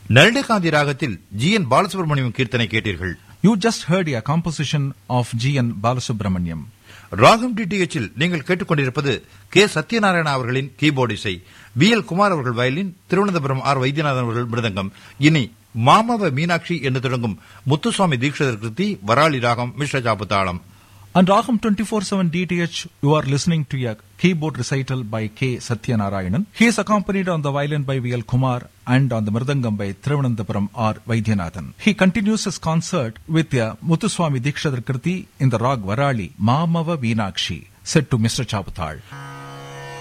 நரண்டகாந்தி ராகத்தில் G N Balasubramaniam கீர்த்தனை கேட்டீர்கள் You just heard a composition of G.N. Balasubramaniam. ராகம் டிடிஎச்சில் நீங்கள் கேட்டுக்கொண்டிருப்பது கே சத்யநாராயண அவர்களின் கீபோர்டு இசை பி எல் குமார் அவர்கள் வயலின் திருவனந்தபுரம் ஆர் வைத்தியநாதன் அவர்கள் மிருதங்கம் இனி மாமவ மீனாட்சி என்று தொடங்கும் முத்துசுவாமி தீட்சிதர் கிருதி வராளி ராகம் மிஸ்ர ஜாபு தாளம் On Raham 24-7 DTH, you are listening to a keyboard recital by K. Satyanarayanan. He is accompanied on the violin by V.L. Kumar and on the mridangam by Thiruvananthapuram R. Vaidyanathan. He continues his concert with a Muthuswami Dikshadar Kriti in the rag Varali, Mamava Veenakshi, set to Mr. Chaputhal.